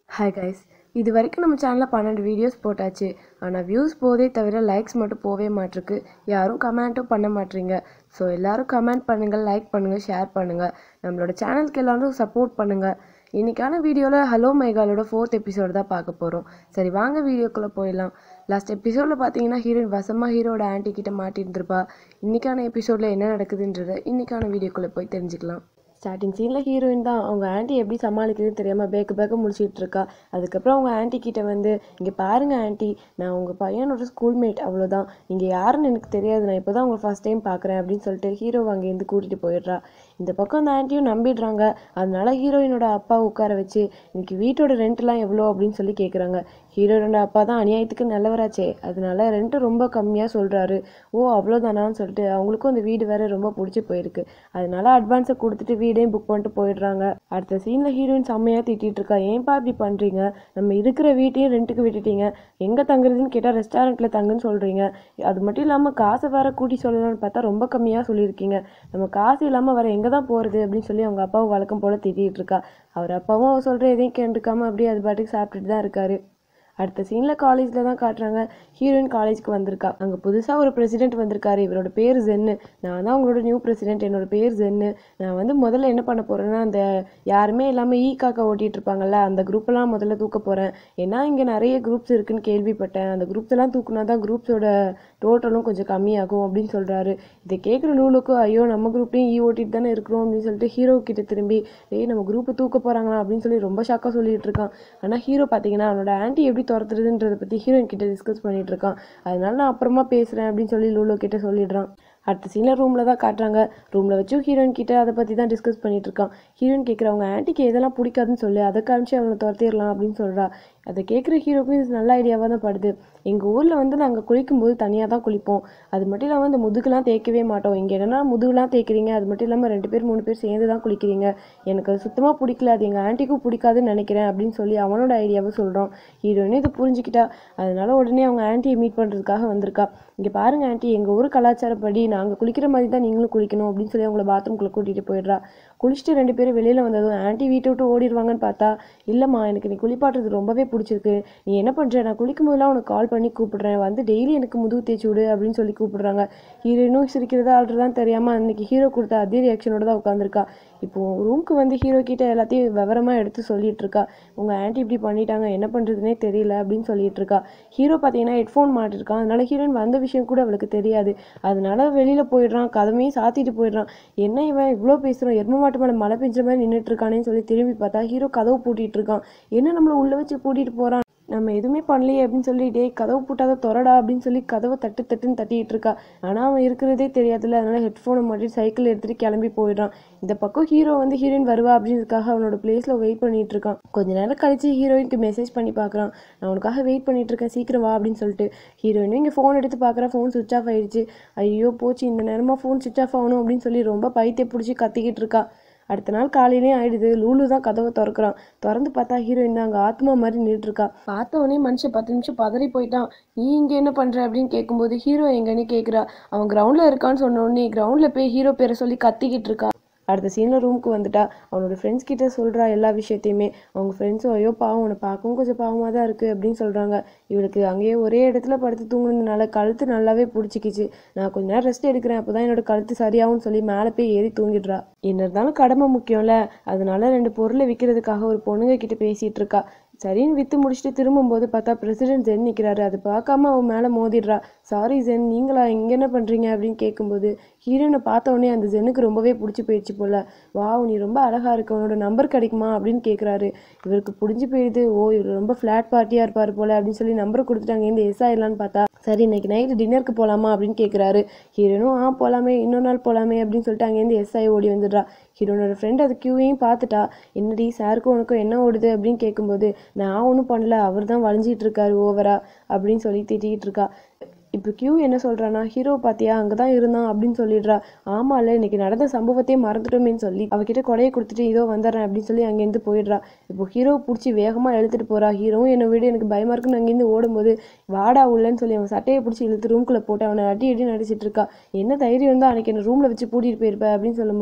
hi guys இது வரைக்கும் நம்ம சேனலில் பன்னெண்டு வீடியோஸ் போட்டாச்சு ஆனால் வியூஸ் போதே தவிர லைக்ஸ் மட்டும் போவே மாட்டிருக்கு யாரும் கமெண்ட்டும் பண்ண மாட்டீங்க ஸோ எல்லாரும் கமெண்ட் பண்ணுங்கள் லைக் பண்ணுங்கள் ஷேர் பண்ணுங்கள் நம்மளோட சேனலுக்கு எல்லாரும் சப்போர்ட் பண்ணுங்கள் இன்றைக்கான வீடியோவில் ஹலோ மைகாலோட ஃபோர்த் எபிசோடு தான் பார்க்க போகிறோம் சரி வாங்க வீடியோக்குள்ளே போயிடலாம் லாஸ்ட் எபிசோடில் பார்த்தீங்கன்னா ஹீரோயின் வசமாக ஹீரோட ஆன்ட்டி கிட்ட மாட்டியிருந்திருப்பா இன்றைக்கான எபிசோடில் என்ன நடக்குதுன்றதை இன்றைக்கான வீடியோக்குள்ளே போய் தெரிஞ்சுக்கலாம் ஸ்டார்டிங் சீனில் ஹீரோயின் தான் அவங்க ஆன்ட்டி எப்படி சமாளிக்கிறதுன்னு தெரியாமல் பேக்க பேக்க முடிச்சிட்டு இருக்கா அதுக்கப்புறம் அவங்க ஆன்ட்டி கிட்ட வந்து இங்கே பாருங்க ஆன்ட்டி நான் உங்கள் பையனோட ஸ்கூல்மேட் அவ்வளோதான் நீங்கள் யாருன்னு எனக்கு தெரியாது நான் இப்போ தான் உங்களை ஃபஸ்ட் டைம் பார்க்குறேன் அப்படின்னு சொல்லிட்டு ஹீரோ அங்கேருந்து கூட்டிகிட்டு போயிடுறா இந்த பக்கம் அந்த ஆன்ட்டியும் நம்பிடுறாங்க அதனால ஹீரோயினோட அப்பா உட்கார வச்சு இன்னைக்கு வீட்டோட ரெண்ட்லாம் எவ்வளோ அப்படின்னு சொல்லி கேட்குறாங்க ஹீரோயினோட அப்பா தான் அநியாயத்துக்கு நல்லவராச்சே அதனால ரெண்ட்டு ரொம்ப கம்மியாக சொல்கிறாரு ஓ அவ்வளோதானான்னு சொல்லிட்டு அவங்களுக்கும் அந்த வீடு வேற ரொம்ப பிடிச்சி போயிருக்கு அதனால அட்வான்ஸை கொடுத்துட்டு வீடையும் புக் பண்ணிட்டு போயிடுறாங்க அடுத்த சீனில் ஹீரோயின் செம்மையாக திட்டிட்டு இருக்கா ஏன்பா இப்படி பண்ணுறீங்க நம்ம இருக்கிற வீட்டையும் ரெண்ட்டுக்கு விட்டுட்டீங்க எங்கே தங்குறதுன்னு கேட்டால் ரெஸ்டாரண்ட்டில் தங்குன்னு சொல்கிறீங்க அது மட்டும் இல்லாமல் காசை வேற கூட்டி சொல்லலாம்னு பார்த்தா ரொம்ப கம்மியாக சொல்லியிருக்கீங்க நம்ம காசு இல்லாமல் வேற எங்கே தான் போகிறது அப்படின்னு சொல்லி அவங்க அப்பாவும் வழக்கம் போல் திட்டிகிட்டு இருக்கா அவர் அப்பாவும் அவ சொல்கிற எதையும் கேட்டுக்காம அப்படியே அது பாட்டுக்கு சாப்பிட்டுட்டு தான் இருக்காரு அடுத்த சீனில் காலேஜில் தான் காட்டுறாங்க ஹீரோயின் காலேஜ்க்கு வந்திருக்கா அங்கே புதுசாக ஒரு பிரசிடென்ட் வந்திருக்காரு இவரோட பேர் ஜென்னு நான் தான் உங்களோட நியூ பிரசிடென்ட் என்னோட பேர் ஜென்னு நான் வந்து முதல்ல என்ன பண்ண போகிறேன்னா அந்த யாருமே இல்லாமல் ஈ காக்கா ஓட்டிகிட்டு இருப்பாங்கல்ல அந்த குரூப்பெல்லாம் முதல்ல தூக்க போகிறேன் ஏன்னா இங்கே நிறைய குரூப்ஸ் இருக்குன்னு கேள்விப்பட்டேன் அந்த குரூப்ஸ் எல்லாம் தூக்குனா தான் குரூப்ஸோட டோட்டலும் கொஞ்சம் கம்மியாகும் அப்படின்னு சொல்கிறாரு இதை கேட்குற லூலுக்கும் ஐயோ நம்ம குரூப்லேயும் ஈ ஓட்டிட்டு தானே இருக்கிறோம் அப்படின்னு சொல்லிட்டு ஹீரோ கிட்ட திரும்பி டேய் நம்ம குரூப்பை தூக்க போகிறாங்களா அப்படின்னு சொல்லி ரொம்ப ஷாக்காக சொல்லிட்டு இருக்கான் ஆனால் ஹீரோ பார்த்தீங்கன்னா அவனோட ஆன்ட்டி எப்படி துரத்துறதுன்றதை பற்றி ஹீரோயின் கிட்ட டிஸ்கஸ் பண்ணிட்டு இருக்கான் அதனால நான் அப்புறமா பேசுகிறேன் அப்படின்னு சொல்லி லூலோ கிட்ட சொல்லிடுறான் அடுத்த சீனில் ரூமில் தான் காட்டுறாங்க ரூமில் வச்சும் ஹீரோயின் கிட்ட அதை பற்றி தான் டிஸ்கஸ் பண்ணிட்டு இருக்கான் ஹீரோயின் கேட்குறவங்க ஆன்ட்டிக்கு எதெல்லாம் பிடிக்காதுன்னு சொல்லி அதை காமிச்சு அவனை துரத்திடலாம் அப்படின்னு சொல்கிறா அதை கேட்குற ஹீரோக்கும் இது நல்ல ஐடியாவாக தான் படுது எங்கள் ஊரில் வந்து நாங்கள் குளிக்கும்போது தனியாக தான் குளிப்போம் அது மட்டும் இல்லாமல் இந்த முதுகுலாம் தேய்க்கவே மாட்டோம் இங்கே என்னன்னா முதுகுலாம் தேய்க்கிறீங்க அது மட்டும் இல்லாமல் ரெண்டு பேர் மூணு பேர் சேர்ந்து தான் குளிக்கிறீங்க எனக்கு அது சுத்தமாக பிடிக்கல அது எங்கள் ஆன்ட்டிக்கும் பிடிக்காதுன்னு நினைக்கிறேன் அப்படின்னு சொல்லி அவனோட ஐடியாவை சொல்கிறோம் ஹீரோயினே இதை புரிஞ்சுக்கிட்டா அதனால உடனே அவங்க ஆன்ட்டியை மீட் பண்ணுறதுக்காக வந்திருக்கா இங்கே பாருங்க ஆன்ட்டி எங்கள் ஊர் கலாச்சாரப்படி நாங்கள் குளிக்கிற மாதிரி தான் நீங்களும் குளிக்கணும் அப்படின்னு சொல்லி அவங்கள பாத்ரூம்குள்ளே கூட்டிகிட்டு போயிடுறா குளிச்சுட்டு ரெண்டு பேரும் வெளியில் வந்ததும் ஆன்ட்டி வீட்டை விட்டு ஓடிடுவாங்கன்னு பார்த்தா இல்லைம்மா எனக்கு நீ குளிப்பாட்டுறது ரொம்பவே பிடிச்சிருக்கு நீ என்ன பண்ணுற நான் குளிக்கும் போதெல்லாம் உனக்கு கால் பண்ணி கூப்பிடுறேன் வந்து டெய்லி எனக்கு முதுகு தேய்ச்சி விடு அப்படின்னு சொல்லி கூப்பிடுறாங்க ஹீரோயினும் சிரிக்கிறதா ஆடுறதான் தெரியாமல் அன்னைக்கு ஹீரோ கொடுத்த அதே ரியாக்ஷனோட தான் உட்காந்துருக்கா இப்போ ரூமுக்கு வந்து ஹீரோ கிட்ட எல்லாத்தையும் விவரமாக எடுத்து சொல்லிட்டு இருக்கா உங்கள் ஆன்ட்டி இப்படி பண்ணிட்டாங்க என்ன பண்ணுறதுனே தெரியல அப்படின்னு சொல்லிட்டு இருக்கா ஹீரோ பார்த்தீங்கன்னா ஹெட்ஃபோன் மாட்டிருக்கான் அதனால ஹீரோயின் வந்த விஷயம் கூட அவளுக்கு தெரியாது அதனால வெளியில் போயிடுறான் கதவையும் சாத்திட்டு போயிடுறான் என்ன இவன் இவ்வளோ பேசுகிறான் எரும மாட்டு மேலே மழை பெஞ்ச மாதிரி நின்றுட்டு இருக்கானேன்னு சொல்லி திரும்பி பார்த்தா ஹீரோ கதவு பூட்டிட்டு இருக்கான் என்ன நம்மளை உள்ளே வச்சு பூட்டிட்டு போகிறான் நம்ம எதுவுமே பண்ணலையே அப்படின்னு சொல்லி டேய் கதவு பூட்டாத தொடடா அப்படின்னு சொல்லி கதவை தட்டு தட்டுன்னு தட்டிட்டு இருக்கா ஆனால் அவன் இருக்கிறதே தெரியாதுல்ல அதனால ஹெட்ஃபோனை மாட்டிட்டு சைக்கிள் எடுத்துட்டு கிளம்பி போயிடுறான் இந்த பக்கம் ஹீரோ வந்து ஹீரோயின் வருவா அப்படின்றதுக்காக அவனோட பிளேஸில் வெயிட் பண்ணிட்டு இருக்கான் கொஞ்ச நேரம் கழிச்சு ஹீரோயினுக்கு மெசேஜ் பண்ணி பார்க்குறான் நான் உனக்காக வெயிட் பண்ணிட்டு இருக்கேன் சீக்கிரம் வா அப்படின்னு சொல்லிட்டு ஹீரோயினும் இங்கே ஃபோன் எடுத்து பார்க்குறா ஃபோன் சுவிச் ஆஃப் ஆயிடுச்சு ஐயோ போச்சு இந்த நேரமாக ஃபோன் சுவிச் ஆஃப் ஆகணும் அப்படின்னு சொல்லி ரொம்ப பைத்திய பிடிச்சி கத்திக்கிட்டு இருக்கா அடுத்த நாள் காலையிலே ஆயிடுது லூலு தான் கதவை திறக்கிறான் திறந்து பார்த்தா ஹீரோயின் தான் அங்கே ஆத்மா மாதிரி நின்றுட்டு இருக்கா பார்த்த உடனே மனுஷன் பத்து நிமிஷம் பதறி போயிட்டான் நீ இங்கே என்ன பண்ணுற அப்படின்னு கேட்கும்போது ஹீரோ எங்கன்னு கேட்குறா அவன் கிரவுண்டில் இருக்கான்னு சொன்ன உடனே கிரவுண்டில் போய் ஹீரோ பேரை சொல்லி கத்திக்கிட்டு இருக்கா அடுத்த சீனில் ரூமுக்கு வந்துட்டா அவனோட ஃப்ரெண்ட்ஸ் கிட்ட சொல்கிறா எல்லா விஷயத்தையுமே அவங்க ஃப்ரெண்ட்ஸும் ஐயோ பாவம் உன்னை பார்க்கவும் கொஞ்சம் பாவமாக தான் இருக்குது அப்படின்னு சொல்கிறாங்க இவளுக்கு அங்கேயே ஒரே இடத்துல படுத்து தூங்குனதுனால கழுத்து நல்லாவே பிடிச்சிக்கிச்சு நான் கொஞ்ச நேரம் ரெஸ்ட் எடுக்கிறேன் அப்போ தான் என்னோட கழுத்து சரியாகும்னு சொல்லி மேலே போய் ஏறி தூங்கிடுறா என்ன இருந்தாலும் கடமை முக்கியம்ல அதனால ரெண்டு பொருளை விற்கிறதுக்காக ஒரு பொண்ணுங்க கிட்ட பேசிகிட்டு இருக்கா சரின்னு விற்று முடிச்சுட்டு திரும்பும்போது பார்த்தா பிரசிடென்ட் ஜென் நிற்கிறாரு அதை பார்க்காம அவன் மேலே மோதிடுறா சாரி ஜென் நீங்களா இங்கே என்ன பண்ணுறீங்க அப்படின்னு கேட்கும்போது ஹீரோனை பார்த்த உடனே அந்த ஜென்னுக்கு ரொம்பவே பிடிச்சி போயிடுச்சு போல வாவ் நீ ரொம்ப அழகா இருக்க உன்னோட நம்பர் கிடைக்குமா அப்படின்னு கேட்குறாரு இவருக்கு புடிஞ்சு போயிடுது ஓ இவர் ரொம்ப ஃப்ளாட் பார்ட்டியாக இருப்பார் போல அப்படின்னு சொல்லி நம்பரை கொடுத்துட்டு அங்கேருந்து எஸ் ஆயிடலான்னு பார்த்தா சரி இன்னைக்கு நைட்டு டின்னருக்கு போகலாமா அப்படின்னு கேட்குறாரு ஹீரோனும் ஆ போகலாமே இன்னொரு நாள் போகலாமே அப்படின்னு சொல்லிட்டு அங்கேருந்து எஸ் ஆகி ஓடி வந்துடுறா ஹீரோனோட ஃப்ரெண்ட் அது கியூவையும் பார்த்துட்டா என்னடி சாருக்கும் உனக்கும் என்ன ஓடுது அப்படின்னு கேட்கும்போது நான் ஒன்றும் பண்ணல அவர் தான் வளைஞ்சிட்டு இருக்காரு ஓவரா அப்படின்னு சொல்லி திட்டிகிட்டு இருக்கா இப்போ கியூ என்ன சொல்கிறானா ஹீரோ பார்த்தியா அங்கே தான் இருந்தான் அப்படின்னு சொல்லிடுறா ஆமாம்ல இன்னைக்கு நடந்த சம்பவத்தையே மறந்துட்டோமேன்னு சொல்லி அவகிட்ட கொடையை கொடுத்துட்டு இதோ வந்துடுறேன் அப்படின்னு சொல்லி அங்கேருந்து போயிடுறா இப்போ ஹீரோ பிடிச்சி வேகமாக இழுத்துட்டு போறா ஹீரோவும் என்னை விட எனக்கு பயமா இருக்குன்னு அங்கேருந்து ஓடும்போது வாடா உள்ளன்னு சொல்லி அவன் சட்டையை பிடிச்சி இழுத்து ரூம்குள்ளே போட்டு அவனை அடி அடி நடிச்சிட்டு இருக்கா என்ன தைரியம் இருந்தால் அன்னைக்கு என்ன ரூமில் வச்சு பூட்டிட்டு போயிருப்ப அப்படின்னு சொல்லும்போது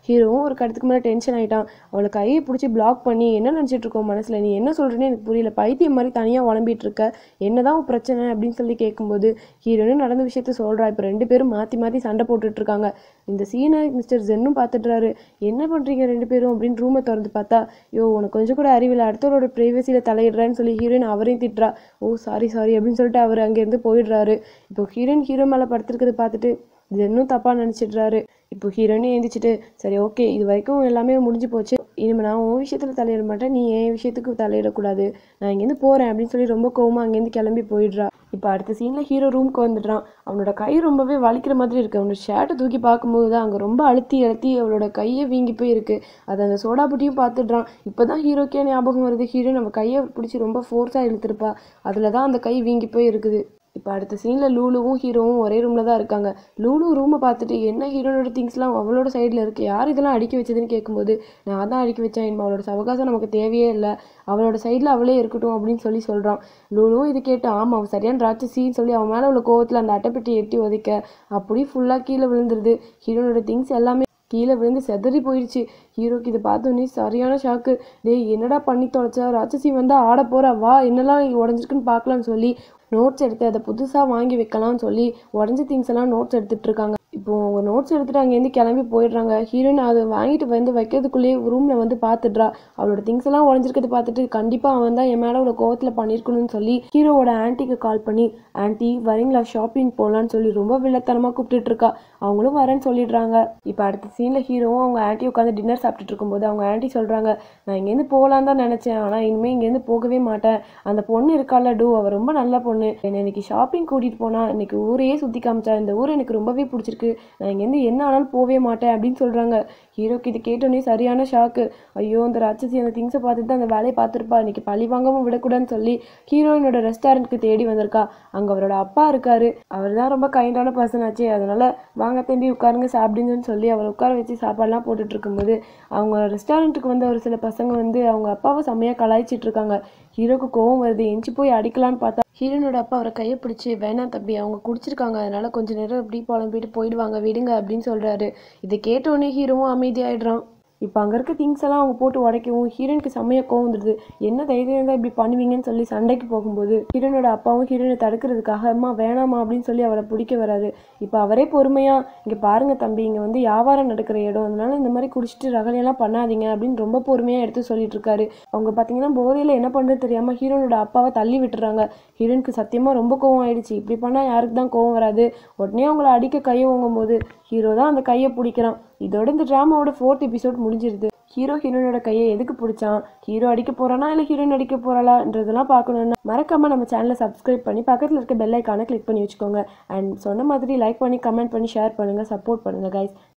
ஹீரோவும் ஒரு கட்டத்துக்கு மேலே டென்ஷன் ஆகிட்டான் அவளை கையை பிடிச்சி பிளாக் பண்ணி என்ன நினச்சிட்டு இருக்கோம் மனசில் நீ என்ன சொல்கிறேன்னு எனக்கு புரியல பைத்தியம் மாதிரி தனியாக உழம்பிட்டு இருக்க என்னதான் உன் பிரச்சனை அப்படின்னு சொல்லி கேட்கும்போது ஹீரோனும் நடந்த விஷயத்த சொல்கிறா இப்போ ரெண்டு பேரும் மாற்றி மாற்றி சண்டை போட்டுட்டு இருக்காங்க இந்த சீனை மிஸ்டர் ஜென்னும் பார்த்துட்றாரு என்ன பண்ணுறீங்க ரெண்டு பேரும் அப்படின்னு ரூமை திறந்து பார்த்தா யோ உனக்கு கொஞ்சம் கூட அறிவில்லை அடுத்தவரோட ப்ரைவசியில் தலையிடுறேன்னு சொல்லி ஹீரோயின் அவரையும் திட்டுறா ஓ சாரி சாரி அப்படின்னு சொல்லிட்டு அவர் அங்கேருந்து போயிடுறாரு இப்போ ஹீரோயின் ஹீரோ மேலே படுத்துருக்கிறத பார்த்துட்டு ஜென்னும் தப்பாக நினச்சிடுறாரு இப்போ ஹீரோயினும் எழுந்திரிச்சிட்டு சரி ஓகே இது வரைக்கும் எல்லாமே முடிஞ்சு போச்சு இனிமேல் நான் உன் விஷயத்தில் தலையிட மாட்டேன் நீ என் விஷயத்துக்கு தலையிடக்கூடாது நான் இங்கேருந்து போகிறேன் அப்படின்னு சொல்லி ரொம்ப கோவமாக அங்கேருந்து கிளம்பி போயிடுறா இப்போ அடுத்த சீனில் ஹீரோ ரூமுக்கு வந்துடுறான் அவனோட கை ரொம்பவே வலிக்கிற மாதிரி இருக்குது அவனோட ஷர்ட்டை தூக்கி பார்க்கும்போது தான் அங்கே ரொம்ப அழுத்தி அழுத்தி அவளோட கையை வீங்கி போய் இருக்கு அதை அந்த சோடா புட்டியும் பார்த்துடுறான் இப்போ தான் ஹீரோக்கே ஞாபகம் வருது ஹீரோ நம்ம கையை பிடிச்சி ரொம்ப ஃபோர்ஸாக இழுத்துருப்பா அதில் தான் அந்த கை வீங்கி போய் இருக்குது இப்போ அடுத்த சீனில் லூலுவும் ஹீரோவும் ஒரே ரூமில் தான் இருக்காங்க லூலு ரூமை பார்த்துட்டு என்ன ஹீரோனோட திங்ஸ்லாம் அவளோட சைடில் இருக்குது யார் இதெல்லாம் அடுக்கி வச்சதுன்னு கேட்கும்போது நான் தான் அடுக்கி வச்சேன் இனிமே அவளோட சவகாசம் நமக்கு தேவையே இல்லை அவளோட சைடில் அவளே இருக்கட்டும் அப்படின்னு சொல்லி சொல்கிறான் லூலுவும் இது கேட்டு ஆமாம் அவன் சரியான ராட்சசின்னு சொல்லி அவன் மேலே உள்ள கோவத்தில் அந்த அட்டைப்பெட்டி எட்டி உதைக்க அப்படியே ஃபுல்லாக கீழே விழுந்துருது ஹீரோனோட திங்ஸ் எல்லாமே கீழே விழுந்து செதறி போயிடுச்சு ஹீரோக்கு இதை பார்த்தோன்னே சரியான ஷாக்கு டேய் என்னடா பண்ணி தொலைச்சா ராட்சசி வந்து ஆட போறா வா என்னெல்லாம் உடஞ்சிருக்குன்னு பார்க்கலாம்னு சொல்லி நோட்ஸ் எடுத்து அதை புதுசாக வாங்கி வைக்கலாம்னு சொல்லி உடஞ்ச திங்ஸ் எல்லாம் நோட்ஸ் எடுத்துட்டு இருக்காங்க இப்போ அவங்க நோட்ஸ் எடுத்துட்டு அங்கேருந்து கிளம்பி போயிடுறாங்க ஹீரோயின் அதை வாங்கிட்டு வந்து வைக்கிறதுக்குள்ளேயே ரூமில் வந்து பார்த்துடுறா அவளோட திங்ஸ் எல்லாம் உடஞ்சிருக்கிறத பார்த்துட்டு கண்டிப்பாக அவன் தான் என் மேலே உள்ள கோவத்தில் பண்ணியிருக்கணும்னு சொல்லி ஹீரோவோட ஆன்ட்டிக்கு கால் பண்ணி ஆன்ட்டி வரீங்களா ஷாப்பிங் போகலான்னு சொல்லி ரொம்ப வில்லத்தனமாக கூப்பிட்டுட்டு இருக்கா அவங்களும் வரேன்னு சொல்லிடுறாங்க இப்போ அடுத்த சீனில் ஹீரோவும் அவங்க ஆன்ட்டி உட்காந்து டின்னர் சாப்பிட்டுட்டு இருக்கும்போது அவங்க ஆன்ட்டி சொல்கிறாங்க நான் இங்கேருந்து போகலான்னு தான் நினச்சேன் ஆனால் இனிமேல் இங்கேருந்து போகவே மாட்டேன் அந்த பொண்ணு இருக்கால டூ அவள் ரொம்ப நல்ல பொண்ணு என்னை இன்னைக்கு ஷாப்பிங் கூட்டிகிட்டு போனா இன்னைக்கு ஊரையே சுற்றி காமிச்சா இந்த ஊர் எனக்கு ரொம்பவே பிடிச்சிருக்கு நான் இங்கேருந்து என்ன ஆனாலும் போகவே மாட்டேன் அப்படின்னு சொல்கிறாங்க ஹீரோக்கு இது கேட்டோன்னே சரியான ஷாக்கு ஐயோ அந்த ராட்சசி அந்த திங்ஸை பார்த்துட்டு அந்த வேலையை பார்த்துருப்பா இன்னைக்கு பழி வாங்கவும் விடக்கூடாதுன்னு சொல்லி ஹீரோயினோட ரெஸ்டாரண்ட்டுக்கு தேடி வந்திருக்கா அங்கே அவரோட அப்பா இருக்காரு அவர் தான் ரொம்ப கைண்டான பர்சன் ஆச்சு அதனால வாங்க தம்பி உட்காருங்க சாப்பிடுங்கன்னு சொல்லி அவரை உட்கார வச்சு சாப்பாடுலாம் போட்டுட்டு இருக்கும்போது அவங்க ரெஸ்டாரண்ட்டுக்கு வந்து ஒரு சில பசங்க வந்து அவங்க அப்பாவை செம்மையாக கலாய்ச்சிட்டு இருக்காங்க ஹீரோக்கு கோவம் வருது எஞ்சி போய் அடிக்கலான்னு பார்த்தா ஹீரோனோட அப்பா அவரை கையை பிடிச்சி வேணாம் தம்பி அவங்க குடிச்சிருக்காங்க அதனால கொஞ்ச நேரம் இப்படி புலம்பிட்டு போயிடுவாங்க விடுங்க அப்படின்னு சொல்றாரு இதை கேட்டோடனே ஹீரோவும் அமைதியாயிடுறான் இப்போ அங்கே இருக்க திங்ஸ் எல்லாம் அவங்க போட்டு உடைக்கவும் ஹீரோனுக்கு செம்மையாக கோவம் வந்துடுது என்ன தைரியம் தான் இப்படி பண்ணுவீங்கன்னு சொல்லி சண்டைக்கு போகும்போது ஹீரோனோட அப்பாவும் ஹீரோனை தடுக்கிறதுக்காக அம்மா வேணாமா அப்படின்னு சொல்லி அவளை பிடிக்க வராது இப்போ அவரே பொறுமையாக இங்கே பாருங்க தம்பி இங்கே வந்து வியாபாரம் நடக்கிற இடம் அதனால இந்த மாதிரி குடிச்சிட்டு ரகலையெல்லாம் பண்ணாதீங்க அப்படின்னு ரொம்ப பொறுமையாக எடுத்து சொல்லிட்டு இருக்காரு அவங்க பார்த்தீங்கன்னா போதையில் என்ன பண்ணுறது தெரியாமல் ஹீரோனோட அப்பாவை தள்ளி விட்டுறாங்க ஹீரோனுக்கு சத்தியமாக ரொம்ப கோவம் ஆயிடுச்சு இப்படி பண்ணால் யாருக்கு தான் கோவம் வராது உடனே அவங்கள அடிக்க கையை ஓங்கும்போது ஹீரோ தான் அந்த கையை பிடிக்கிறான் இதோட இந்த ட்ராமாவோட ஃபோர்த் எபிசோட் முடிஞ்சிருது ஹீரோ ஹீரோனோட கையை எதுக்கு பிடிச்சான் ஹீரோ அடிக்க போறானா இல்லை ஹீரோயின் அடிக்க போறாளான்றதெல்லாம் பார்க்கணும்னா மறக்காம நம்ம சேனலை சப்ஸ்கிரைப் பண்ணி பக்கத்தில் இருக்க பெல் ஐக்கானை கிளிக் பண்ணி வச்சுக்கோங்க அண்ட் சொன்ன மாதிரி லைக் பண்ணி கமெண்ட் பண்ணி ஷேர் பண்ணுங்க சப்போர்ட் பண்ணுங்க கைஸ்